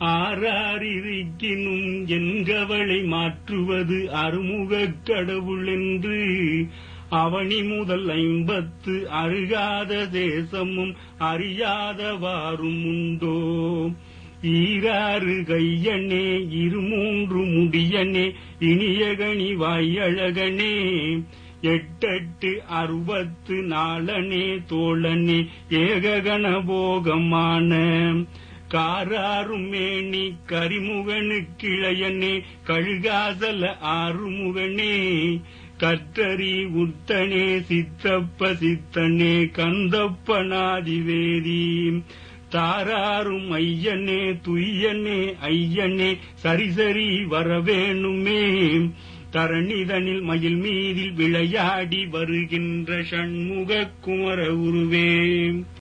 ஆறாரிருக்கினும் என்கவளை மாற்றுவது அருமுகக் கடவுள் என்று அவனி முதல் ஐம்பத்து அருகாத தேசமும் அறியாதவாறும் உண்டோ ஈராறு கையனே இருமூன்று முடியனே இனியகனி வாயழகனே எட்டெட்டு அறுபத்து நாளனே தோழனே ஏககண போகமான காராரும் மேனி கரிமுகனு கிளையனே கழுகாசல ஆறுமுகனே கற்றறி உத்தனே சித்தப்ப சித்தனே கந்தப்பனாதிவேதி தாராரும் ஐயனே துய்யனே ஐயனே சரி சரி வரவேணுமே தரணிதனில் மயில் மீதில் விளையாடி வருகின்ற ஷண்முக குமர உருவே